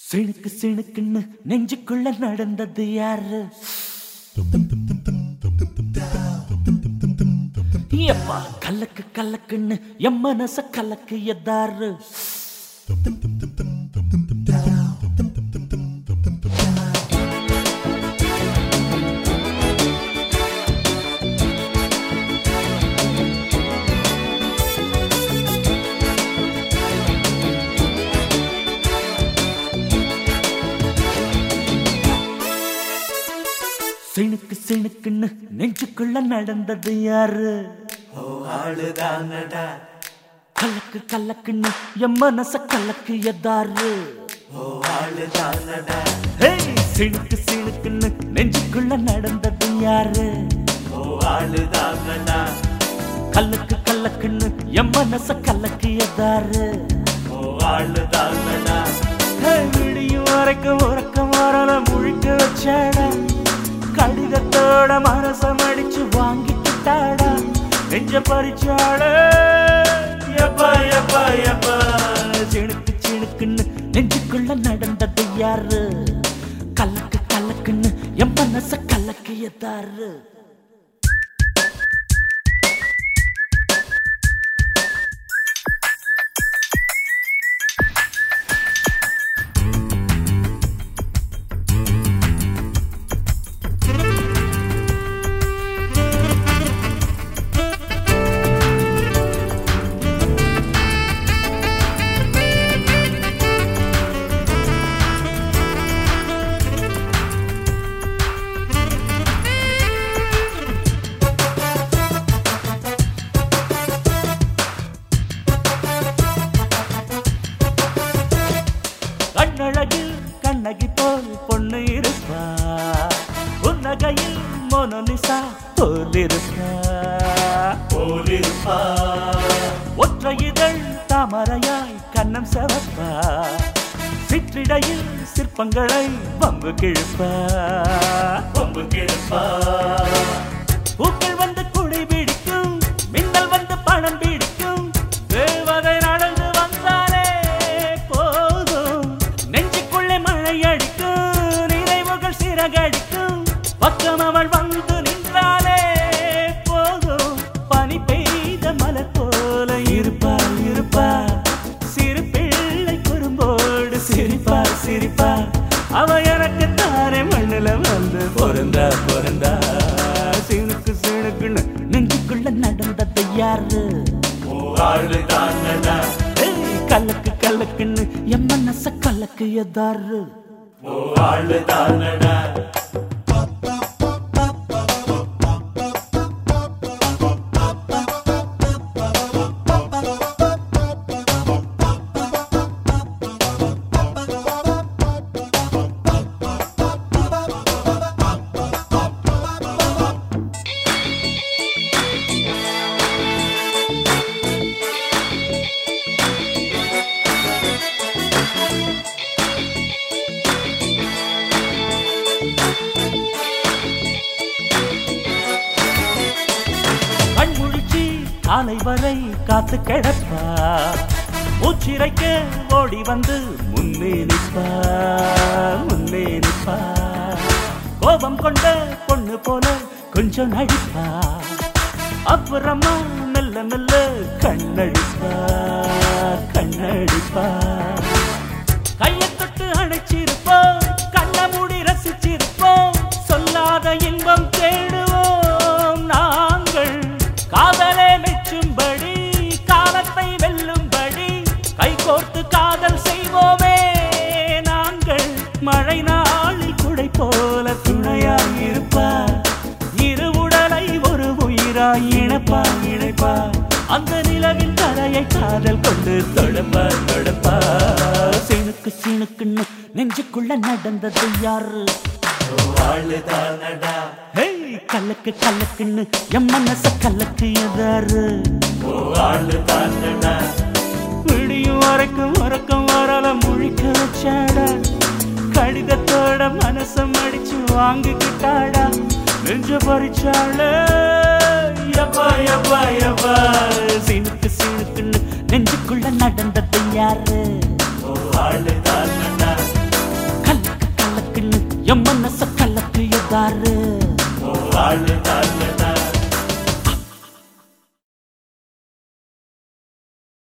சிணுக்கு சிணுக்குன்னு நெஞ்சுக்குள்ள நடந்தது யாரு எப்பா கலக்கு கலக்குன்னு என் மனச கலக்கு எதாரு சிணுக்கு சிணுக்குன்னு நெஞ்சுக்குள்ள நடந்தது யாரு ஆளுதானடா கலக்கு கலக்குன்னு என் மனச கலக்கு எதாரு ஓ ஆளுதானடா ஹேய், சிணுக்கு சிணுக்குன்னு நெஞ்சுக்குள்ள நடந்தது யாரு ஓ ஆளுதானடா கல்லுக்கு கல்லக்குன்னு என் மனச கலக்கு எதாரு ஓ ஆளுதானடா ஹேய், விடியும் வரைக்கும் உறக்கம் வரல முழிக்க வச்சாடா கடிதத்தோட மனசம் அடிச்சு வாங்கிக்கிட்டாடா நெஞ்ச பறிச்சாட எப்பா எப்பா எப்பா சிணுக்கு சிணுக்குன்னு நெஞ்சுக்குள்ள நடந்தது யாரு கலக்கு கலக்குன்னு என் மனச கலக்கு எதாரு கண்ணழகில் கண்ணகி போல் பொண்ணு இருப்பா புன்னகையில் மோனலிசா போல் இருப்பா போலிருப்பா ஒற்றை இதழ் தாமரையாய் கண்ணம் செவப்பா சிற்றிடையில் சிற்பங்களை வம்பு கிழப்பா கொம்பு கிழப்பா பூக்கள் வந்து குடை பிடிக்கும் மின்னல் வந்து பணம் பிடிக்கும் தேவதை நடந்து வந்தாலே போதும் நெஞ்சுக்குள்ளே மழை அடிக்கும் நினைவுகள் சிறகடிக்கும் பக்கம் அவள் வந்து நின்றாலே போதும் பனி பெய்த மலர் போல இருப்பா இருப்பா சிறு பிள்ளை குறும்போடு சிரிப்பா சிரிப்பா அவ எனக்கு தானே மண்ணுல வந்து பொருந்தா பொருந்தா சினுக்கு சினுக்குன்னு நெஞ்சுக்குள்ள நடந்தது யாரு ஓ ஆளுதானடா ஏய், கலக்கு கலக்குன்னு என் மனச கலக்கு எதாரு ஓ ஆளுதானடா கண் முழிச்சு காலை வரை காத்து கிடப்பா மூச்சிரைக்க ஓடி வந்து முன்னே நிப்பா முன்னே நிப்பா கோபம் கொண்ட பொண்ணு போல கொஞ்சம் நடிப்பா அப்புறமா மெல்ல மெல்ல கண்ணடிப்பா கண்ணடிப்பா கையை தொட்டு அணைச்சிருப்போம் கண்ண மூடி ரசிச்சிருப்போம் சொல்லாத இன்பம் தேடுவோம் நாங்கள் காதலே மெச்சும்படி காலத்தை வெல்லும்படி கைகோர்த்து காதல் செய்வோமே நாங்கள் மழை நாளில் குடை போல துணையாய் இருப்பார் இரு உடலை ஒரு உயிராய் இணைப்பா இணைப்பா அந்த நிலவின் கரையை காதல் கொண்டு தொடுப்பா தொடுப்பா சிணுக்கு சிணுக்குன்னு நெஞ்சுக்குள்ள நடந்தது யாரு ஓ ஆளுதானடா ஹேய் கலக்கு கலக்குன்னு என் மனச கலக்கு எதாரு ஓ ஆளுதானடா விடியும் வரைக்கும் உறக்கம் வரல முழிக்க வச்சாடா கடிதத்தோட மனசம் அடிச்சு வாங்கிக்கிட்டாடா நெஞ்ச பறிச்சாள எப்பா எப்பா எப்பா சினுக்கு சினுக்குன்னு நெஞ்சுக்குள்ள நடந்தது யாரு ஓ ஆளுதானடா என் மனச கலக்கு எதாரு ஆளு